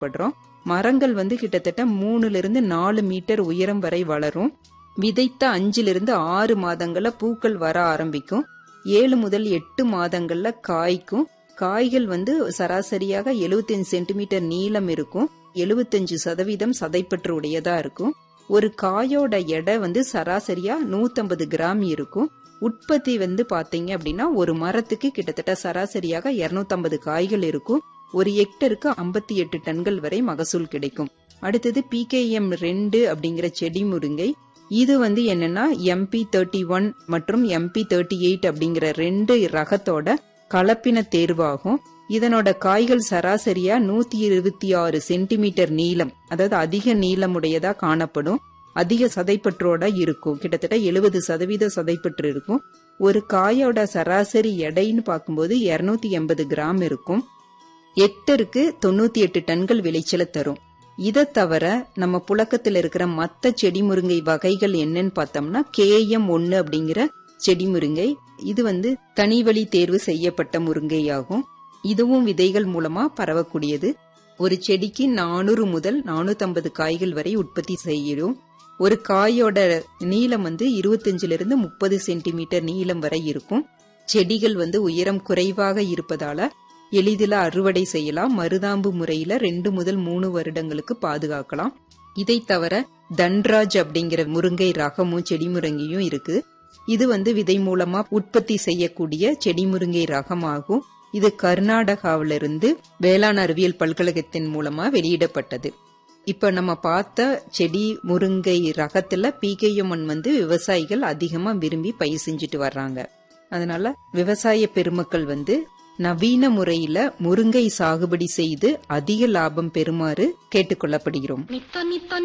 படுறோம் மரங்கள் வந்து கிட்டத்தட்ட மூணுல இருந்து நாலு மீட்டர் உயரம் வரை வளரும் விதைத்த அஞ்சுல இருந்து ஆறு மாதங்கள்ல பூக்கள் வர ஆரம்பிக்கும் ஏழு முதல் எட்டு மாதங்கள்ல காய்க்கும் காய்கள் வந்து சராசரியாக 75 சென்டிமீட்டர் நீளம் இருக்கும் 75% சதவீதம் சதைப்பற்று உடையதா இருக்கும் ஒரு காயோட எடை வந்து சராசரியா 150 கிராம் இருக்கும் உற்பத்தி வந்து பாத்தீங்க அப்படின்னா ஒரு மரத்துக்கு கிட்டத்தட்ட சராசரியாக 250 காய்கள் இருக்கும் ஒரு ஹெக்டருக்கு 58 எட்டு டன்கள் வரை மகசூல் கிடைக்கும் அடுத்தது பிகேஎம் ரெண்டு அப்படிங்கிற செடி முருங்கை இது வந்து என்னன்னா எம்பி தேர்ட்டி ஒன் மற்றும் எம்பி தேர்ட்டி எயிட் அப்படிங்கிற ரெண்டு ரகத்தோட கலப்பின தேர்வாகும் இதனோட காய்கள் சராசரியா நூத்தி இருபத்தி ஆறு சென்டிமீட்டர் நீளம் அதாவது அதிக நீளமுடையதா காணப்படும் அதிக சதைப்பற்றோட இருக்கும் கிட்டத்தட்ட எழுபது சதவீத சதைப்பற்று இருக்கும் ஒரு காயோட சராசரி எடைன்னு பார்க்கும்போது 280 எண்பது கிராம் இருக்கும் ஹெக்டருக்கு தொண்ணூத்தி எட்டு டன்கள் விளைச்சலை தரும் இதை தவிர நம்ம புழக்கத்துல இருக்கிற மத்த செடி முருங்கை வகைகள் என்னன்னு பார்த்தோம்னா கேஎம் ஒன்னு அப்படிங்கிற செடி முருங்கை இது வந்து தனிவழி தேர்வு செய்யப்பட்ட முருங்கை ஆகும் இதுவும் விதைகள் மூலமா பரவக்கூடியது ஒரு செடிக்கு நானூறு முதல் நானூத்தம்பது காய்கள் வரை உற்பத்தி செய்யும் ஒரு காயோட நீளம் வந்து இருபத்தஞ்சுல இருந்து முப்பது சென்டிமீட்டர் நீளம் வரை இருக்கும் செடிகள் வந்து உயரம் குறைவாக இருப்பதால எளிதில் அறுவடை செய்யலாம் மருதாம்பு முறையில ரெண்டு முதல் மூணு வருடங்களுக்கு பாதுகாக்கலாம் இதை தவிர தன்ராஜ் அப்படிங்கிற முருங்கை ரகமும் செடி முருங்கையும் இருக்கு இது வந்து விதை மூலமா உற்பத்தி செய்யக்கூடிய செடி முருங்கை ரகமாகும் இது கர்நாடகாவிலிருந்து வேளாண் அறிவியல் பல்கழகத்தின் மூலமா வெளியிடப்பட்டது இப்ப நம்ம பார்த்த செடி முருங்கை ரகத்துல பிகேஎம்என் வந்து விவசாயிகள் அதிகமா விரும்பி பயிர் செஞ்சுட்டு வர்றாங்க அதனால விவசாய பெருமக்கள் வந்து நவீன முறையில முருங்கை சாகுபடி செய்து அதிக லாபம் பெறுமாறு கேட்டுக்கொள்ளப்படுகிறோம் நித்தோ நித்தோ